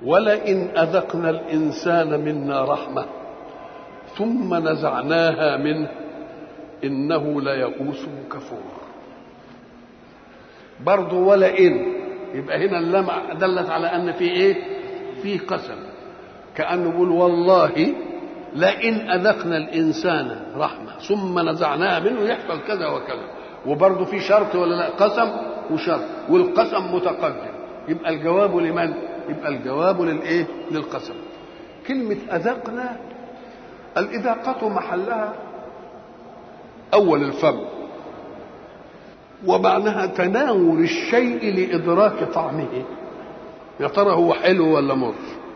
ولئن أذقنا الإنسان منا رحمة ثم نزعناها منه إنه ليئوس كفور برضه ولئن يبقى هنا اللام دلت على أن في إيه؟ في قسم كأنه يقول والله لئن أذقنا الإنسان رحمة ثم نزعناها منه يحصل كذا وكذا وبرضه في شرط ولا لا قسم وشرط والقسم متقدم يبقى الجواب لمن يبقى الجواب للايه للقسم كلمة أذقنا الإذاقة محلها أول الفم ومعناها تناول الشيء لإدراك طعمه يا ترى هو حلو ولا مر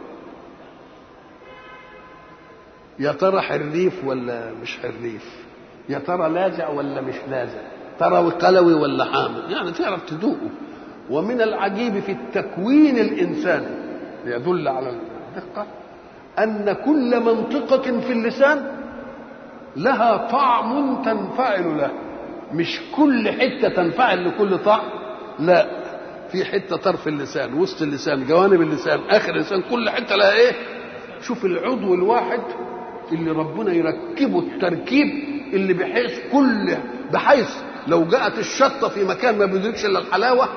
يا ترى حريف ولا مش حريف يا ترى لاذع ولا مش لاذع ترى قلوي ولا حامض يعني تعرف تذوقه ومن العجيب في التكوين الإنساني يدل على الدقة أن كل منطقة في اللسان لها طعم تنفعل له مش كل حتة تنفعل لكل طعم لا في حتة طرف اللسان وسط اللسان جوانب اللسان آخر اللسان كل حتة لها إيه شوف العضو الواحد اللي ربنا يركبه التركيب اللي بحيث كل بحيث لو جاءت الشطة في مكان ما بيدركش إلا الحلاوة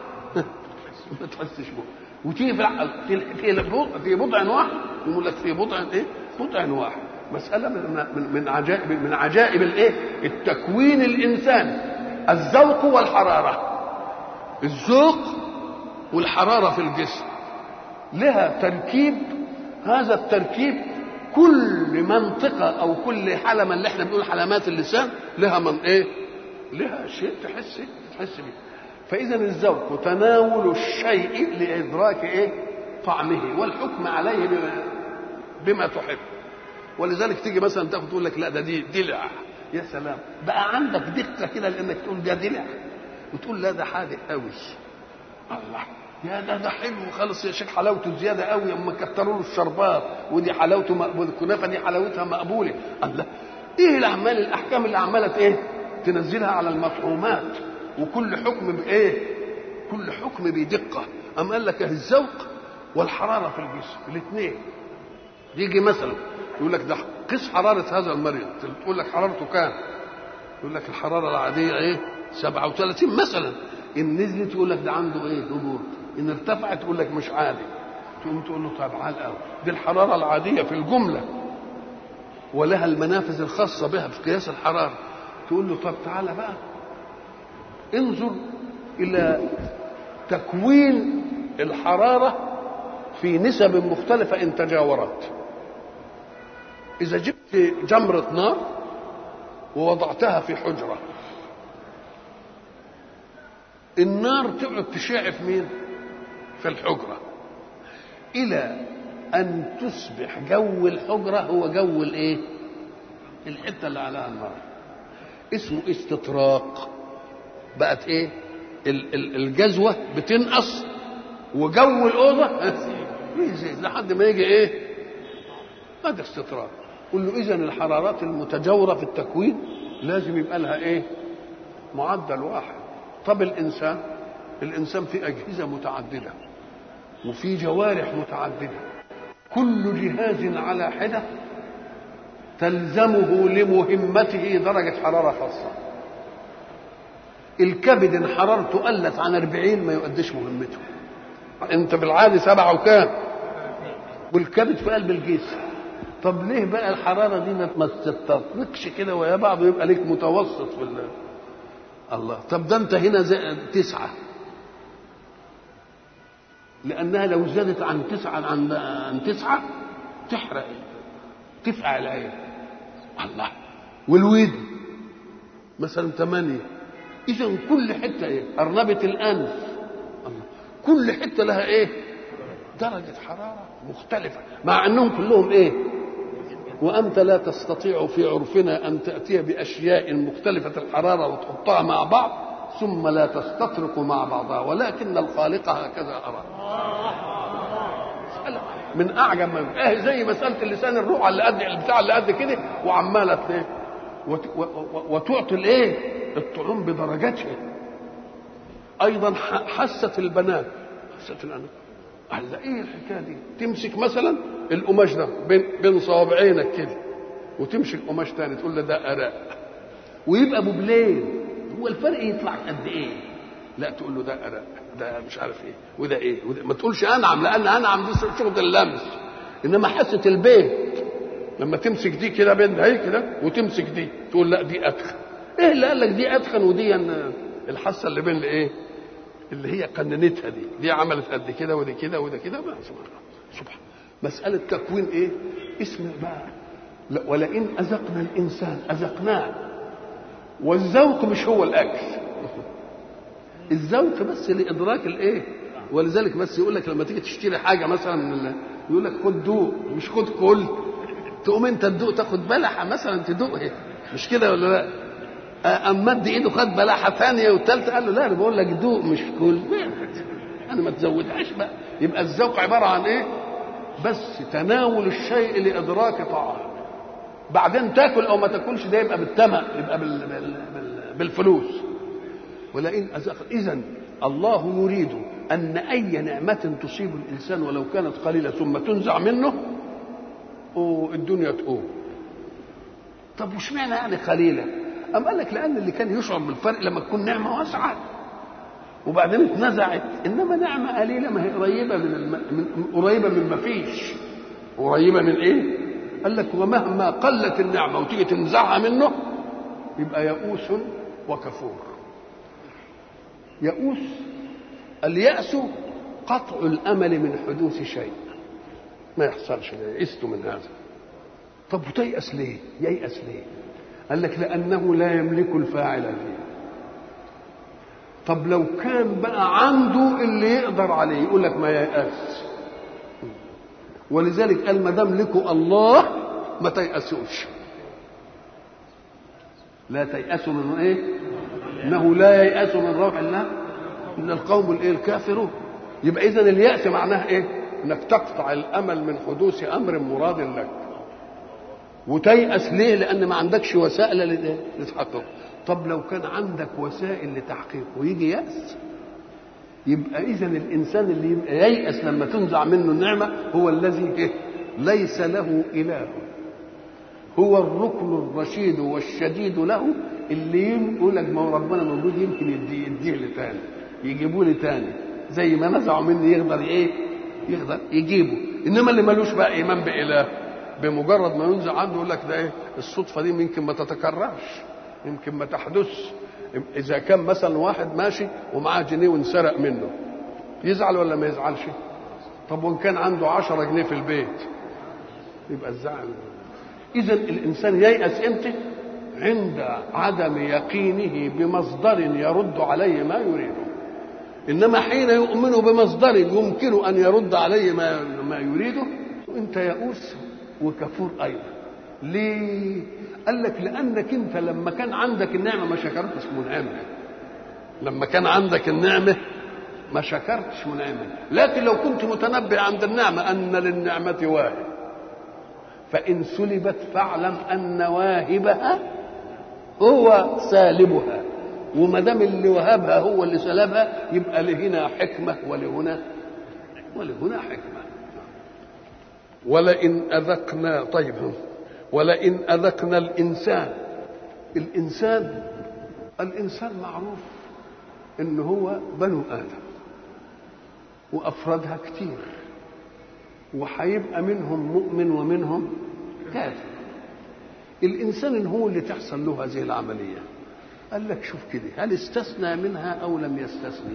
ما تحسش بها وتيجي في في في بضع واحد يقول لك في بضع ايه؟ بضع واحد مسألة من من من عجائب من عجائب الايه؟ التكوين الإنساني الذوق والحرارة الذوق والحرارة في الجسم لها تركيب هذا التركيب كل منطقة أو كل حلمة اللي احنا بنقول حلمات اللسان لها من ايه؟ لها شيء تحس تحس بيه فإذا الذوق تناول الشيء لإدراك إيه؟ طعمه والحكم عليه بما, بما تحب ولذلك تيجي مثلا تاخد تقول لك لا ده دي دلع يا سلام بقى عندك دقة كده لأنك تقول ده دلع وتقول لا ده حادق قوي الله يا ده ده حلو خالص يا شيخ حلاوته زيادة قوي اما كتروا له الشربات ودي حلاوته مقبولة الكنافة دي حلاوتها مقبولة الله ايه الأعمال الأحكام اللي عمالة ايه تنزلها على المطعومات وكل حكم بايه كل حكم بدقه ام قال لك الذوق والحراره في الجسم الاثنين يجي مثلا يقول لك ده قيس حراره هذا المريض تقول لك حرارته كام يقول لك الحراره العاديه ايه 37 مثلا ان نزلت يقول لك ده عنده ايه هبوط ان ارتفعت تقول لك مش عادي تقوم تقول له طب عال قوي دي الحراره العاديه في الجمله ولها المنافذ الخاصه بها في قياس الحراره تقول له طب تعالى بقى انظر الى تكوين الحراره في نسب مختلفه ان تجاورت اذا جبت جمره نار ووضعتها في حجره النار تقعد تشع في مين في الحجره الى ان تصبح جو الحجره هو جو الايه الحته اللي عليها النار اسمه استطراق بقت ايه الجزوه بتنقص وجو الاوضه يزيد لحد ما يجي ايه هذا استطراد قل له اذا الحرارات المتجاوره في التكوين لازم يبقى لها ايه معدل واحد طب الانسان الانسان في اجهزه متعدده وفي جوارح متعدده كل جهاز على حده تلزمه لمهمته درجه حراره خاصه الكبد ان حرارته قلت عن 40 ما يؤديش مهمته انت بالعادي سبعة وكام والكبد في قلب الجسم طب ليه بقى الحراره دي ما تتطرقش كده ويا بعض ويبقى ليك متوسط في الله الله طب ده انت هنا زي تسعة لأنها لو زادت عن تسعة عن عن تسعة تحرق تفقع العين الله والودن مثلا ثمانية إذا كل حتة إيه؟ أرنبة الأنف الله كل حتة لها إيه؟ درجة حرارة مختلفة مع أنهم كلهم إيه؟ وأنت لا تستطيع في عرفنا أن تأتي بأشياء مختلفة الحرارة وتحطها مع بعض ثم لا تستطرق مع بعضها ولكن الخالق هكذا أراد من أعجب ما إيه زي مسألة اللسان الروح اللي قد البتاع اللي قد كده وعمالة إيه؟ وتعطي الإيه؟ الطعوم بدرجاتها أيضا حست البنات حست الأنف قال ايه الحكايه دي تمسك مثلا القماش ده بين بين صوابعينك كده وتمشي القماش تاني تقول له ده اراء ويبقى بوبلين هو الفرق يطلع قد ايه لا تقول له ده اراء ده مش عارف ايه وده ايه وده ما تقولش انعم لان انعم دي شغل اللمس انما حاسه البيت لما تمسك دي كده بين هي كده وتمسك دي تقول لا دي اتخن ايه اللي قال لك دي اتخن ودي الحاسه اللي بين الايه اللي هي قننتها دي دي عملت قد كده ودي كده وده كده سبحان سبحان مساله تكوين ايه اسم بقى لا ولئن اذقنا الانسان اذقناه والذوق مش هو الاكل الذوق بس لادراك الايه ولذلك بس يقول لك لما تيجي تشتري حاجه مثلا من يقول لك خد دوق مش خد كل تقوم انت تدوق تاخد بلحه مثلا تدوقها مش كده ولا لا قام مد ايده خد بلحه ثانيه والثالثه قال له لا انا بقول لك دوق مش كل انا ما تزودهاش بقى يبقى الذوق عباره عن ايه بس تناول الشيء لادراك طعام بعدين تاكل او ما تاكلش ده يبقى بالثمن يبقى بال بال بال بالفلوس ولئن أزق اذا الله يريد ان اي نعمه تصيب الانسان ولو كانت قليله ثم تنزع منه الدنيا تقوم طب وش معنى يعني قليله أم قال لك لأن اللي كان يشعر بالفرق لما تكون نعمة واسعة وبعدين اتنزعت إنما نعمة قليلة ما هي قريبة من, الم... من قريبة من ما فيش قريبة من إيه؟ قال لك ومهما قلت النعمة وتيجي تنزعها منه يبقى يئوس وكفور يئوس اليأس قطع الأمل من حدوث شيء ما يحصلش يئست من هذا طب وتيأس ليه؟ ييأس ليه؟ قال لك لأنه لا يملك الفاعل فيه طب لو كان بقى عنده اللي يقدر عليه يقول لك ما ييأس ولذلك قال ما دام لكم الله ما تيأسوش لا تيأسوا من ايه؟ انه لا ييأس من روح الله من القوم الايه الكافرون يبقى اذا اليأس معناه ايه؟ انك تقطع الامل من حدوث امر مراد لك وتيأس ليه؟ لأن ما عندكش وسائل لتحققه. طب لو كان عندك وسائل لتحقيقه ويجي يأس يبقى إذا الإنسان اللي يبقى ييأس لما تنزع منه النعمة هو الذي إيه؟ ليس له إله. هو الركن الرشيد والشديد له اللي يقول لك ما هو ربنا موجود يمكن يديه يديه لتاني يجيبوه لي تاني زي ما نزعوا مني يقدر ايه؟ يقدر يجيبه انما اللي ملوش بقى ايمان باله بمجرد ما ينزع عنده يقول لك ده ايه الصدفه دي يمكن ما تتكررش يمكن ما تحدث اذا كان مثلا واحد ماشي ومعاه جنيه وانسرق منه يزعل ولا ما يزعلش طب وان كان عنده عشرة جنيه في البيت يبقى الزعل اذا الانسان ييأس امتى عند عدم يقينه بمصدر يرد عليه ما يريده انما حين يؤمن بمصدر يمكن ان يرد عليه ما ما يريده انت يئوس وكفور ايضا ليه قال لك لانك انت لما كان عندك النعمه ما شكرتش منعمها لما كان عندك النعمه ما شكرتش منعمها لكن لو كنت متنبه عند النعمه ان للنعمه واهب فان سلبت فاعلم ان واهبها هو سالبها وما دام اللي وهبها هو اللي سلبها يبقى لهنا حكمه ولهنا ولهنا حكمه ولئن أذقنا طيب ولئن أذقنا الإنسان الإنسان الإنسان معروف إن هو بنو آدم وأفرادها كتير وهيبقى منهم مؤمن ومنهم كافر الإنسان إن هو اللي تحصل له هذه العملية قال لك شوف كده هل استثنى منها أو لم يستثني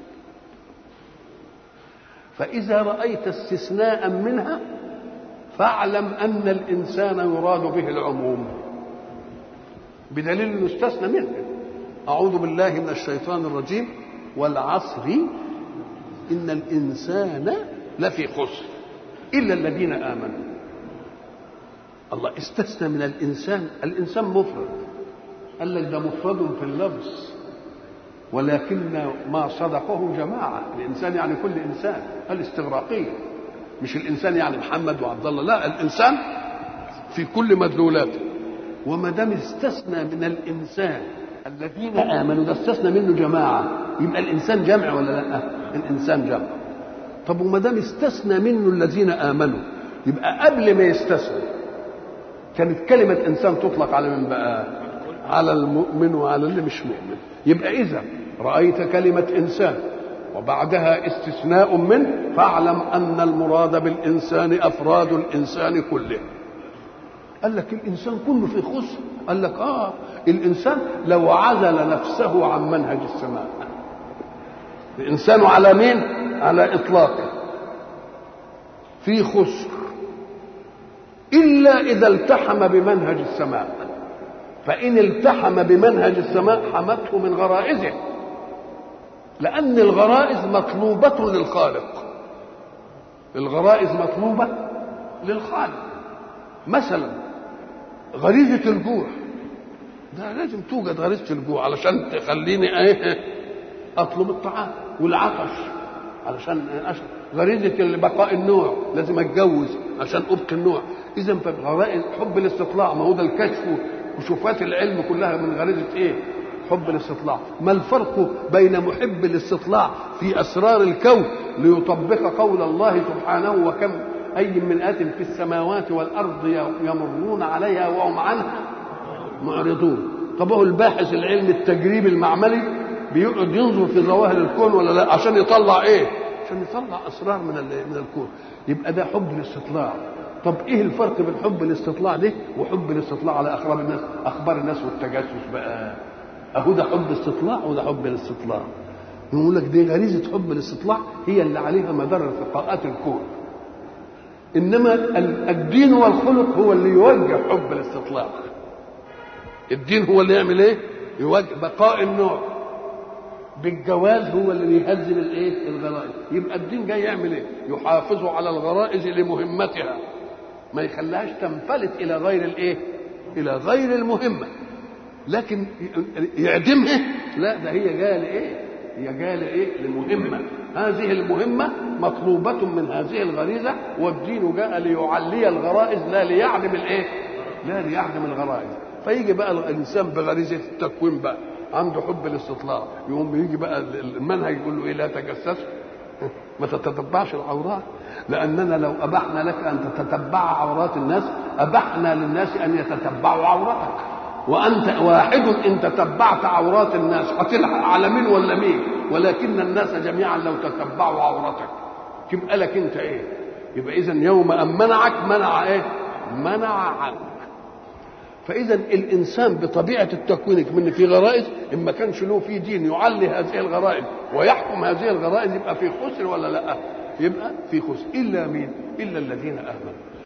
فإذا رأيت استثناء منها فاعلم ان الانسان يراد به العموم بدليل انه استثنى منه اعوذ بالله من الشيطان الرجيم والعصر ان الانسان لفي خسر الا الذين امنوا الله استثنى من الانسان الانسان مفرد قال لك ده مفرد في اللفظ ولكن ما صدقه جماعه الانسان يعني كل انسان الاستغراقيه مش الانسان يعني محمد وعبد الله لا الانسان في كل مدلولاته وما دام استثنى من الانسان الذين امنوا ده استثنى منه جماعه يبقى الانسان جمع ولا لا الانسان جمع طب وما دام استثنى منه الذين امنوا يبقى قبل ما يستثنى كانت كلمة إنسان تطلق على من بقى؟ على المؤمن وعلى اللي مش مؤمن يبقى إذا رأيت كلمة إنسان وبعدها استثناء منه فاعلم أن المراد بالإنسان أفراد الإنسان كله قال لك الإنسان كله في خسر قال لك آه الإنسان لو عزل نفسه عن منهج السماء الإنسان على مين؟ على إطلاقه في خسر إلا إذا التحم بمنهج السماء فإن التحم بمنهج السماء حمته من غرائزه لأن الغرائز مطلوبة للخالق الغرائز مطلوبة للخالق مثلا غريزة الجوع ده لازم توجد غريزة الجوع علشان تخليني ايه اطلب الطعام والعطش علشان غريزة بقاء النوع لازم اتجوز عشان ابقي النوع اذا فغرائز حب الاستطلاع ما هو ده الكشف وشوفات العلم كلها من غريزة ايه حب الاستطلاع ما الفرق بين محب الاستطلاع في اسرار الكون ليطبق قول الله سبحانه وكم اي من ات في السماوات والارض يمرون عليها وهم عنها معرضون طب هو الباحث العلمي التجريبي المعملي بيقعد ينظر في ظواهر الكون ولا لا عشان يطلع ايه عشان يطلع اسرار من من الكون يبقى ده حب الاستطلاع طب ايه الفرق بين حب الاستطلاع ده وحب الاستطلاع على اخبار الناس اخبار الناس والتجسس بقى اهو ده حب استطلاع وده حب الاستطلاع يقول لك دي غريزه حب الاستطلاع هي اللي عليها مدار ارتقاءات الكون انما الدين والخلق هو اللي يوجه حب الاستطلاع الدين هو اللي يعمل ايه يوجه بقاء النوع بالجواز هو اللي يهذب الايه الغرائز يبقى الدين جاي يعمل ايه يحافظ على الغرائز لمهمتها ما يخليهاش تنفلت الى غير الايه الى غير المهمه لكن يعدمها لا ده هي جايه لايه هي جايه لايه لمهمه هذه المهمه مطلوبه من هذه الغريزه والدين جاء ليعلي الغرائز لا ليعدم الايه لا ليعدم الغرائز فيجي بقى الانسان بغريزه التكوين بقى عنده حب الاستطلاع يقوم يجي بقى المنهج يقول له ايه لا تجسس ما تتتبعش العورات لاننا لو ابحنا لك ان تتتبع عورات الناس ابحنا للناس ان يتتبعوا عورتك وانت واحد ان تتبعت عورات الناس هتلحق على مين ولا مين ولكن الناس جميعا لو تتبعوا عورتك تبقى لك انت ايه يبقى اذا يوم ان منعك منع ايه منع عنك فاذا الانسان بطبيعه التكوين من في غرائز ان ما كانش له في دين يعلي هذه الغرائز ويحكم هذه الغرائز يبقى في خسر ولا لا يبقى في خسر الا مين الا الذين امنوا